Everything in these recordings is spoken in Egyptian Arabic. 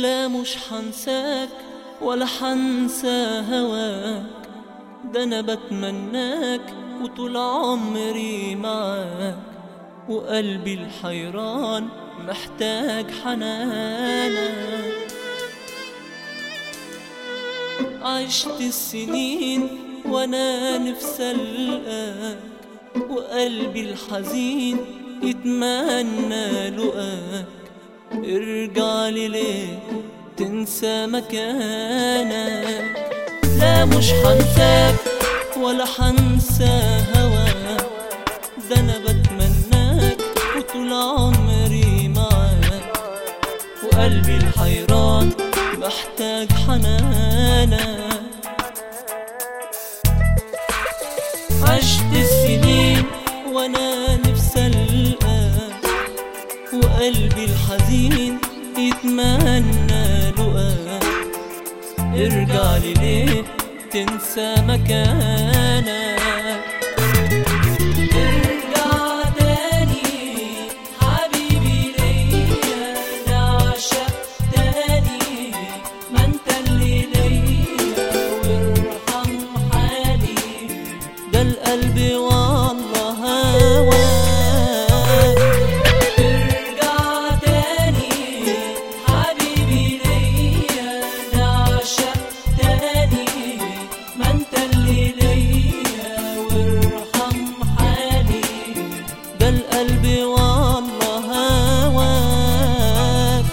لا مش حنساك ولا حنسى هواك ده انا بتمناك وطول عمري معاك وقلبي الحيران محتاج حنانك عشت السنين وانا نفسي القاك وقلبي الحزين يتمنى لقاك ارجع لي ليه تنسى مكانك لا مش حنساك ولا حنسى هواك ده انا بتمناك وطول عمري معاك وقلبي الحيران محتاج حنانك عشت السنين وانا نفسي القاك وقلبي الحزين يتمنى لقاك ارجع لي ليه تنسى مكانك ارجع تاني حبيبي ليا نعشق تاني ما انت اللي ليا وارحم حالي ده القلب والله هواك ارجع تاني حبيبي ليا نعشق تاني ما انت اللي ليا وارحم حالي ده القلب والله هواك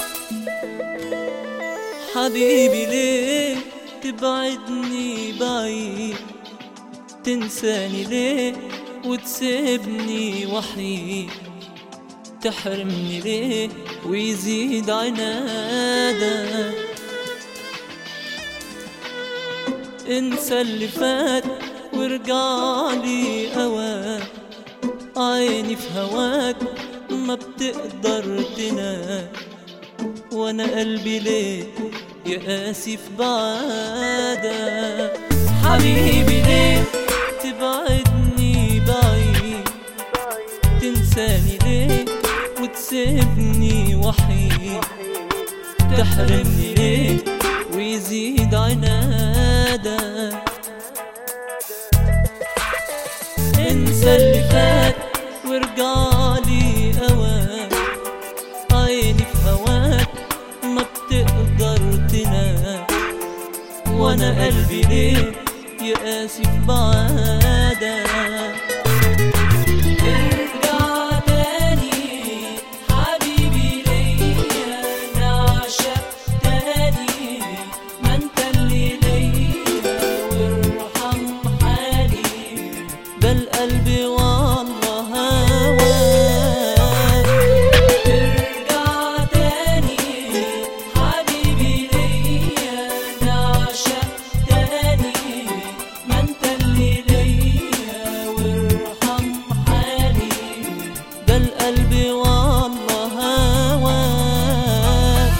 حبيبي ليه تبعدني بعيد تنساني ليه وتسيبني وحيد تحرمني ليه ويزيد عنادك انسى اللي فات وارجع لي هواك عيني في هواك ما بتقدر تنام وانا قلبي ليه يقاسي في بعادك حبيبي ليه تبعدني بعيد تنساني ليه وتسيبني وحيد تحرمني ليه ويزيد عنادك انسى اللي فات وارجع لي هواك عيني في هواك ما بتقدر تنام وانا قلبي ليه يقاسي في بعادك ارجع تاني حبيبي ليا نعشق تاني ما انت اللي ليا وارحم حالي ده القلب والله هواك ارجع تاني حبيبي ليا نعشق تاني ما انت اللي ليا وارحم حالي ده القلب والله هواك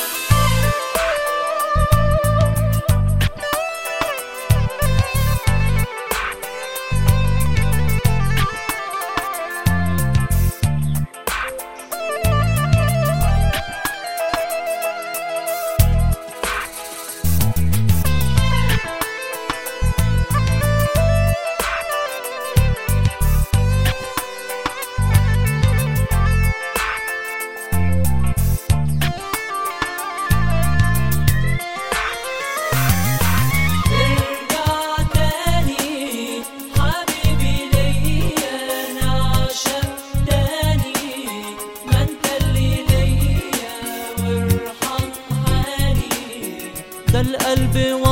ارجع تاني حبيبي ليا نعشق تاني ما انت اللي ليا وارحم حالي ده القلب